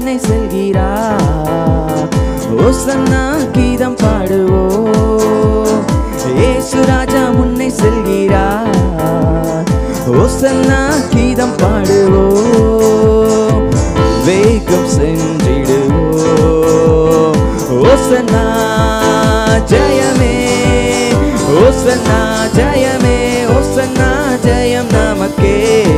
முன்னே செல்கிறார் ஓசன்னா கீதம் பாடுவோ ஏசு ராஜா முன்னே செல்கிறார் ஓசன்னா கீதம் பாடுவோ வேகம் சென்றிடுவோ ஓசன்னா ஜெயமே ஓசன்னா ஜெயமே ஓசன்னா ஜெயம் நமக்கே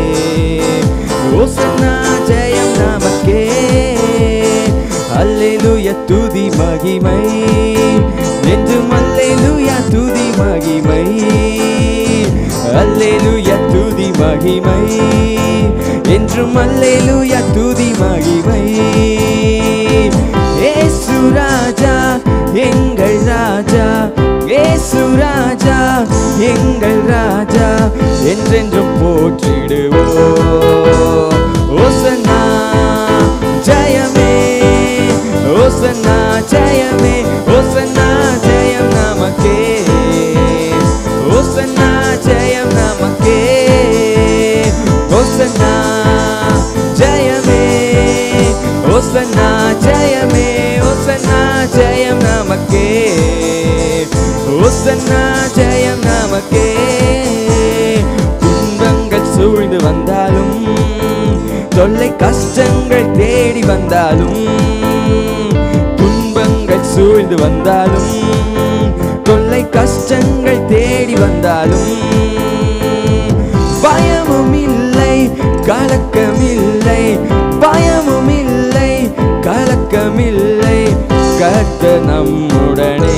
ஓசன்னா ஜெயம் நமக்கே அல்லேலூயா துதி மகிமை என்றும் அல்லேலூயா துதி மகிமை அல்லேலூயா துதி மகிமை என்றும் அல்லேலூயா துதி மகிமை ஏசு ராஜா எங்கள் ராஜா ஏசு ராஜா எங்கள் ராஜா என்றென்றும் போற்றிடுவோ ஓசன்னா ஜெயமே ஓசன்னா ஜெயமே ஓசன்னா ஜெயம் நமக்கே ஓசன்னா ஜெயம் நமக்கே ஓசன்னா ஜெயமே ஓசன்னா ஜெயமே ஓசன்னா ஜெயம் நமக்கே ஓசன்னா ஜெயம் நமக்கே துன்பங்கள் சூழ்ந்து வந்தாலும் தொல்லை கஷ்டங்கள் தேடி வந்தாலும் துன்பங்கள் சூழ்ந்து வந்தாலும் தொல்லை கஷ்டங்கள் தேடி வந்தாலும் பயமும் இல்லை கலக்கமில்லை பயமும் இல்லை கலக்கமில்லை கர்த்த நம்முடனே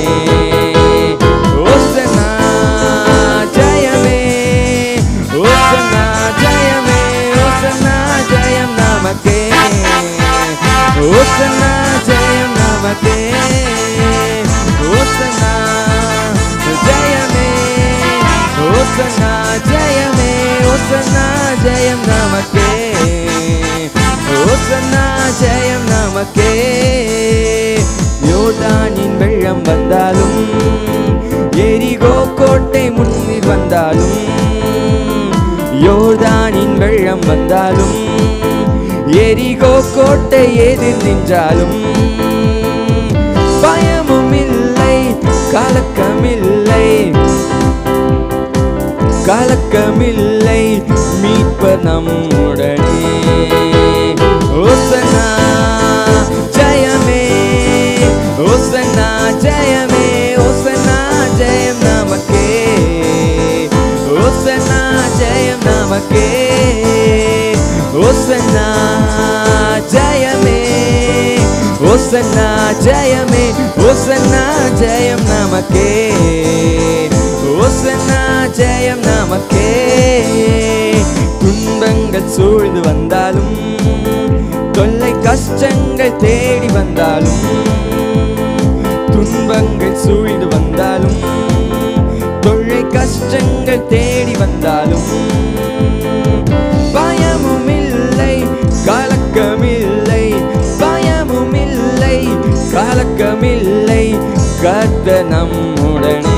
ஓசனா ஜெயமே ஓசனா ஜெயமே ஓசனா ஜெயம் நமக்கே ஓசனா ஜெயம் நமக்கே ஓசனா ஜெயமே ஓசனா ஜெயமே ஓசனா ஜெயம் நமக்கே ஓசனா ஜெயம் நமக்கே யோர்தானின் வெள்ளம் வந்தாலும் எரிகோ கோட்டை முன்னில் வந்தாலும் யோர்தானின் வெள்ளம் வந்தாலும் எரிகோ கோட்டை எதிர் நின்றாலும் பயமும் இல்லை கலக்கமில்லை கலக்கமில்லை மீட்பர் நம்முடனே ஓசனா ஜெயமே ஓசனா ஜெயமே ஓசனா ஜெயம் நமக்கே ஓசனா ஜெயம் நமக்கே ஓசனா ஜெயமே ஓசனா ஜெயமே ஓசனா ஜெயம் நமக்கே ஓசனா ஜெயம் நமக்கே துன்பங்கள் சூழ்ந்து வந்தாலும் தொல்லை கஷ்டங்கள் தேடி வந்தாலும் துன்பங்கள் சூழ்ந்து வந்தாலும் தொல்லை கஷ்டங்கள் தேடி வந்தாலும் பயமும் இல்லை கலக்கமில்லை பயமும் இல்லை கலக்கமில்லை கர்த்த நம்முடனே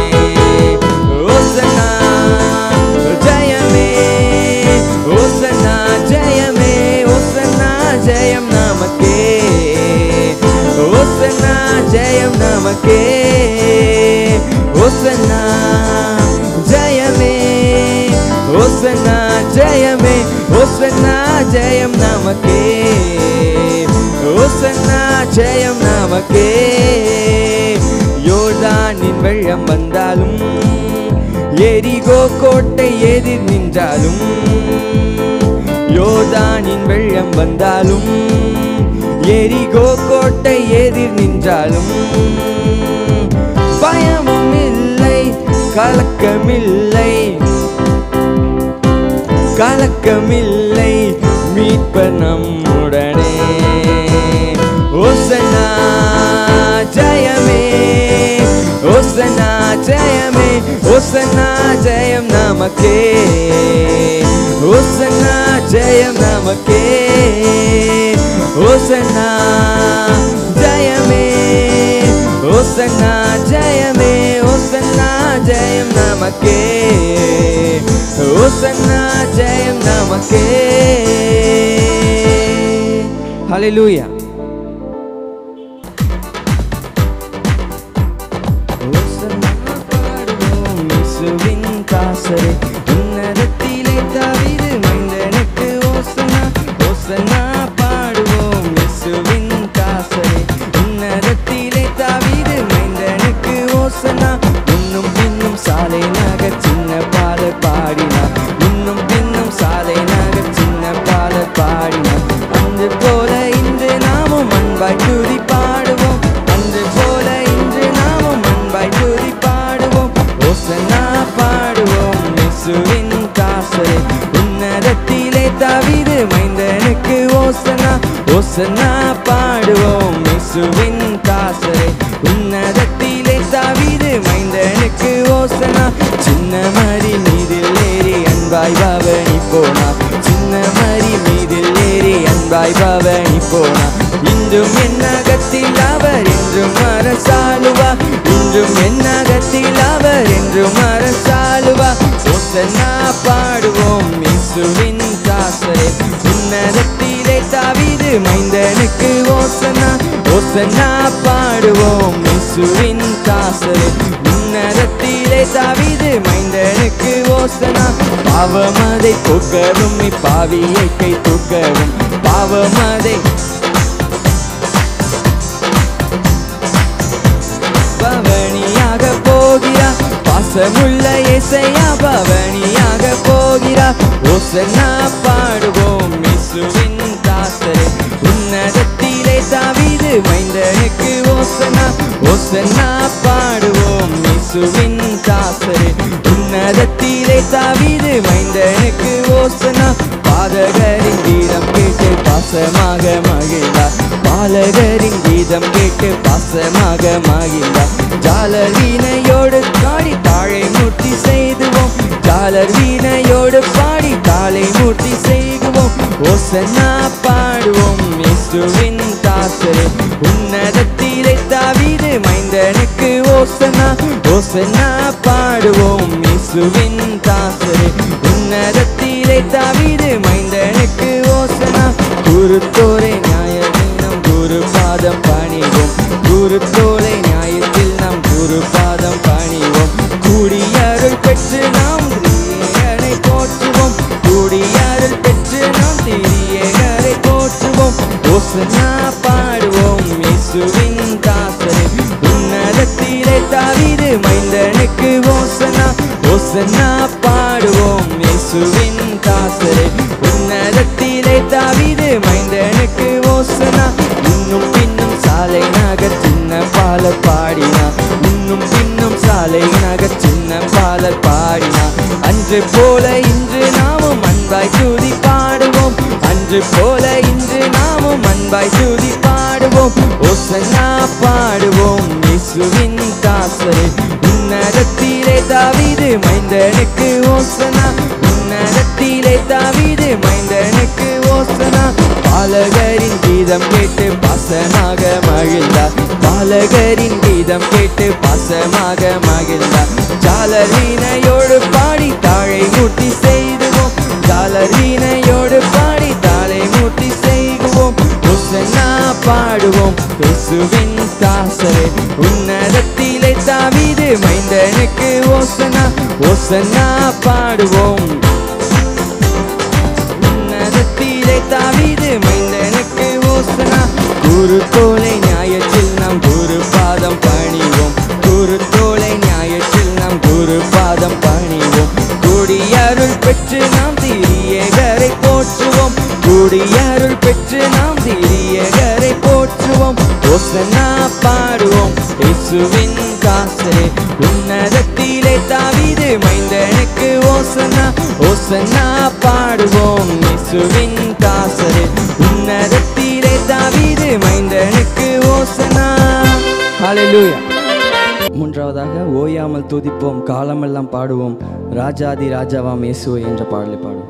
ஓசனா ஜெயமே ஓசனா ஜெயமே ஓசனா ஜெயம் நமக்கே ஓசனா ஜெயம் நமக்கே ஓசனா ஜெயமே ஓசனா ஜெயமே ஓசனா ஜெயம் நமக்கே ஓசனா ஜெயம் நமக்கே யோர்தானின் வெள்ளம் வந்தாலும் எரிகோ கோட்டை எதிர் நின்றாலும் யோர்தானின் வெள்ளம் வந்தாலும் எரிகோ கோட்டை எதிர் நின்றாலும் பயமும் இல்லை கலக்கமில்லை கலக்கமில்லை மீட்பர் நம்முடனே ஓசனா ஜெயமே ஓசனா ஜெயமே ஓசனா ஜெயம் நமக்கே ஓசனா ஜெயம் நமக்கே ஓசனா ஜெயமே ஓசனா ஜெயமே ஓசனா ஜெயம் நமக்கே ஓசனா ஜெயம் நமக்கே ஹalleluya இயேசுவின் தாசரே உன்னதத்திலே தாவீது மைந்தனுக்கு ஓசனா ஓசனா பாடுவோம் இயேசுவின் தாசரே உன்னதத்திலே தாவீது மைந்தனுக்கு ஓசனா இன்னும் பின்னும் சாலை நகர் சின்ன பாடல் பாடினார் இன்னும் பின்னும் சாலை நகர் சின்ன பாடல் பாடினார் அன்று போல இன்று நாமும் அன்பாய் துதி பாடுவோம் அன்று போல இன்று நாமும் அன்பாய் துதி பாடுவோம் ஓசனா பாடுவோம் இயேசுவின் தாசரே உன்னதத்திலே தாவீது மைந்தனுக்கு ஓசனா ஓசனா பாடுவோம் இயேசுவின் தாசரே உன்னதத்திலே தாவீது மைந்தனுக்கு ஓசனா சின்ன மரி மீதில் ஏறி அன்பாய் பவனி போனா சின்ன மரி மீதில் ஏறி அன்பாய் பவனி போனா இன்றும் என்னகத்தில் அவர் என்றும் அரசாளுவா இன்றும் என்னகத்தில் அவர் என்றும் அரசாளுவா ஓசனா பாடுவோம் இயேசுவின் தாசரே உன்னதத்திலே தாவீது மைந்தனுக்கு ஓசனா ஓசனா பாடுவோம் இயேசுவின் தாசரே உன்னதத்திலே தாவீது மைந்தனுக்கு ஓசனா பாவமதை போக்கவும் இப்பாவியை கை தூக்கவும் பாவமதை பவனியாக போகிறார் பாசமுள்ள இசையா பவனியாக போகிறார் ஓசனா பாடுவோம் இசுவின் தாசரே உன்னதத்திலே தாவீது மைந்தனுக்கு ஓசனா ஓசனா பாடுவோம் இசுவின் தாசரே உன்னதத்திலே தாவீது மைந்தனுக்கு ஓசனா பாதகரின் கீதம் கேட்டு பாசமாக மகிழ்ந்தார் பாலகரின் கீதம் கேட்டு பாசமாக மகிழ்ந்தார் ஜாலர் வீணையோடு காடி தாழை மூர்த்தி செய்துவோம் ஜாலர் வீணையோடு பாடி தாளை மூர்த்தி செய்குவோம் ஓசனா பாடுவோம் இயேசுவின் தாசரே உன்னதத்திலே தாவீது மைந்தனுக்கு ஓசனா ஓசனா பாடுவோம் இயேசுவின் தாசரே உன்னதத்திலே தாவீது மைந்தனுக்கு ஓசனா குருத்தோரை நியாய தினம் குரு பாதம் பணிவோம் குருத்தோரை நியாயத்தில் நாம் குரு பாதம் பணிவோம் கூடியருள் பெற்று நாம் திரியனை போற்றுவோம் கூடியருள் பெற்று நாம் திரியகரை போற்றுவோம் ஓசனா பாடுவோம் இயேசுவின் தாசரே உன்னதத்திலே தாவீது மைந்தனுக்கு ஓசனா ஓசனா பாடுவோம் இயேசுவின் தாசரே உன்னதத்திலே தாவீது மைந்தனுக்கு ஓசனா இன்னும் பின்னும் சாலை நகர் சின்ன பாலர் பாடினா இன்னும் பின்னும் சாலை நகர் சின்ன பாலர் பாடினா அன்று போல இன்று நாமும் அன்பாய் துதி பாடுவோம் அன்று போல இன்று நாமும் அன்பாய் துதி பாடுவோம் ஓசனா பாடுவோம் இயேசுவின் தாசரே உன்னதத்திலே தாவீது மைந்தனுக்கு ஓசனா உன்னதத்திலே தாவீது மைந்தனுக்கு ஓசனா பாலகரின் கீதம் கேட்டு பாசமாக மகிழ்ந்தார் பாலகரின் கீதம் கேட்டு பாசமாக மகிழ்ந்தார் ஜாலர் வீணையோடு பாடி தாழை மூட்டி செய்துவோம் ஜாலர் வீணையோடு பாடி தாளை மூட்டி செய்குவோம் ஓசனா பாடுவோம் இயேசுவின் தாசரே உன்னதத்திலே தாவீது மைந்தனுக்கு ஓசனா ஓசனா பாடுவோம் உன்னதத்திலே தாவீது மைந்தனுக்கு ஓசனா குரு தோலை நியாயத்தில் நாம் குரு பாதம் பணிவோம் குரு தோலை நியாயத்தில் நாம் குரு பாதம் பணிவோம் குடியருள் பெற்று நாம் திரியகரை போற்றுவோம் குடியருள் பெற்று நாம் திரியகரை போற்றுவோம் ஓசனா பாடுவோம் இயேசுவின் தாசரே உன்னதத்திலே தாவீது மைந்தனுக்கு ஓசனா ஓசனா பாடுவோம் இயேசுவின் தாசரே உன்னதத்திலே தாவீது மைந்தனுக்கு ஓசனா ஹalleluya மூன்றாவதாக ஓயாமல் துதிப்போம் காலமெல்லாம் பாடுவோம் ராஜாதி ராஜாவாம் இயேசுவை என்ற பாடலை பாடுவோம்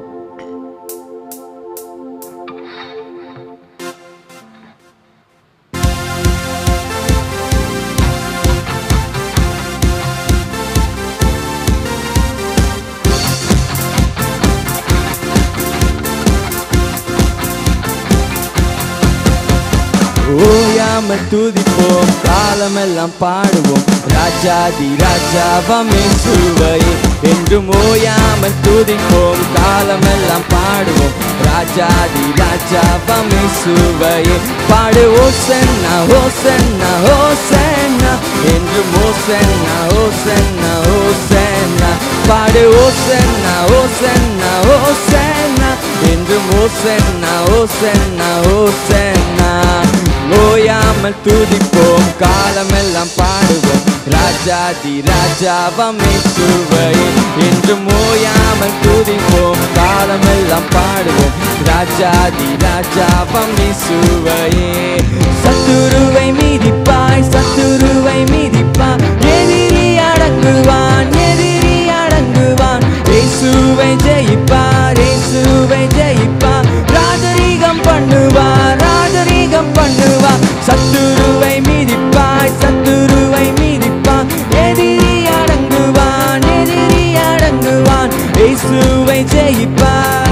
ஓயாமல் துதிப்போம் காலமெல்லாம் பாடுவோம் ராஜாதி ராஜாவம் இயேசுவையே என்றும் ஓயாமல் துதிப்போம் காலமெல்லாம் பாடுவோம் ராஜாதி ராஜாவம் இயேசுவையே பாடு ஓசன்னா ஓசன்னா ஓசன்னா என்றும் ஓசன்னா ஓசன்னா ஓசன்னா பாடு ஓசன்னா ஓசன்னா ஓசன்னா என்றும் ஓசன்னா ஓசன்னா ஓசன்னா ஓயாமல் துதிப்போம் காலமெல்லாம் பாடுவோம் ராஜாதி ராஜாவம் இயேசுவையே என்றும் ஓயாமல் துதிப்போம் காலமெல்லாம் பாடுவோம் ராஜாதி ராஜாவம் இயேசுவையே சத்துருவை மீதிப்பாய் சத்துருவை மீதிப்பாய் எதிரி அடங்குவான் எதிரி அடங்குவான் இயேசுவை ஜெயிப்பார் இயேசுவை ஜெயிப்பார் ராஜரீகம் பண்ணுவார் ராஜரீகம் பண்ணுவார் சத்துருவை மீதிப்பாய் சத்துருவை மீதிப்பான் எதிரி அடங்குவான் எதிரி அடங்குவான் இயேசுவை ஜெயிப்பார்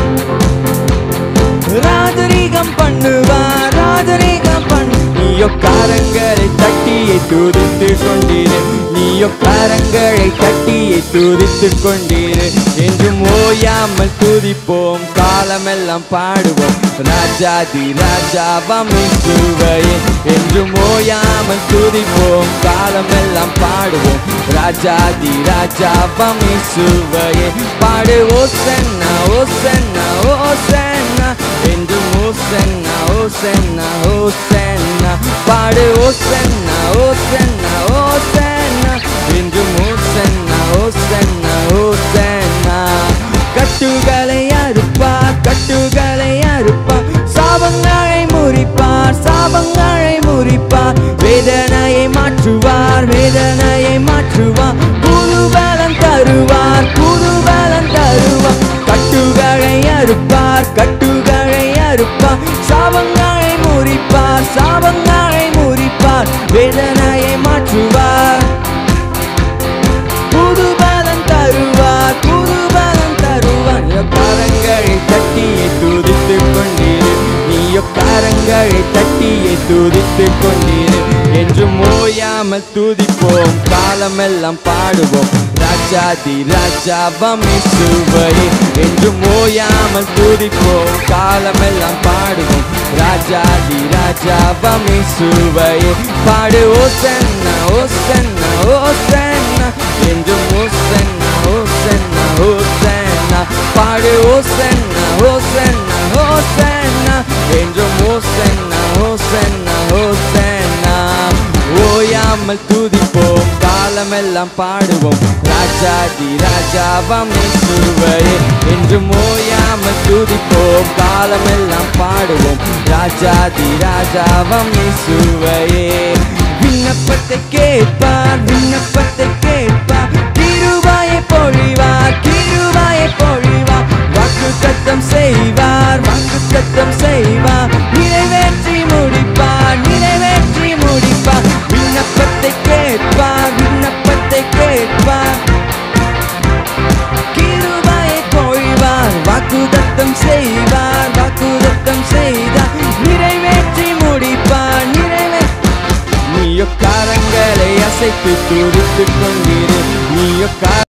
ராஜரீகம் பண்ணுவார் ராஜரீகம் பண்ணு நீயோ காரங்களை தட்டியை துதித்து கொண்டிரு நீயோ காரங்களை தட்டியை துதித்து கொண்டிரு என்றும் ஓயாமல் துதிப்போம் காலமெல்லாம் பாடுவோம் ராஜாதி ராஜாவம் இயேசுவையே என்றும் ஓயாமல் துதிப்போம் காலமெல்லாம் பாடுவோம் ராஜாதி ராஜாவம் இயேசுவையே பாடு ஓசன்னா ஓசன்னா ஓசன்னா என்றும் ஓசன்னா ஓசன்னா ஓசன்னா பாடு ஓசன்னா ஓசன்னா ஓசன்னா என்றும் ஓசன்னா ஓசன்னா ஓசன்னா கட்டுகளை அறுப்பார் கட்டுகளை அறுப்பார் சாபங்களை முறிப்பார் சாபங்களை முறிப்பார் வேதனையை மாற்றுவார் வேதனையை மாற்றுவார் புது பலன் தருவார் புது பலன் தருவார் கட்டுகளை அறுப்பார் கட்டுகளை அறுப்பார் சாபங்களை முறிப்பார் சாபங்களை முறிப்பார் வேதனையை மாற்றுவார் புது பலன் தருவார் புது பலன் தருவார் நீயோ கரங்களை தட்டியை துதித்து கொண்டிரு நீயோ கரங்களை தட்டியை துதித்து கொண்டிரு என்றும் ஓயாமல் துதிப்போம் காலமெல்லாம் பாடுவோம் ராஜாதி ராஜாவம் இசுவையே என்றும் ஓயாமல் துதிப்போம் காலமெல்லாம் பாடுவோம் ராஜாதி ராஜாவம் இசுவையே பாடு ஓசன்னா ஓசன்னா ஓசன்னா என்றும் ஓசன்னா ஓசன்னா ஓசன்னா பாடு ஓசன்னா ஓசன்னா ஓசன்னா என்றும் ஓசன்னா ஓசன்னா ஓசன்னா ஓயாமல் துதிப்போம் காலமெல்லாம் பாடுவோம் ராஜாதி ராஜாவம் இயேசுவையே என்றும் ஓயாமல் துதிப்போம் காலமெல்லாம் பாடுவோம் ராஜாதி ராஜாவம் இயேசுவையே விண்ணப்பத்தை கேட்பார் விண்ணப்பத்தை கேட்பார் கிருபாயை பொழிவார் கிருபாயை பொழிவார் வாக்கு தத்தம் செய்வார் வாக்கு தத்தம் செய்வார் நிறைவேற்றி முடிப்பார் நிறைவேற்றி முடிப்பார் விண்ணப்பத்தை கேட்பார் விண்ணப்பத்தை கேட்பார் கிருபாயை பொழிவார் வாக்குதத்தம் செய்வார் வாக்குதத்தம் செய்தார் நிறைவேற்றி முடிப்பார் நிறைவே நீயோ காரங்களை அசைத்து துடித்துக் கொண்டிரு நீயோ கா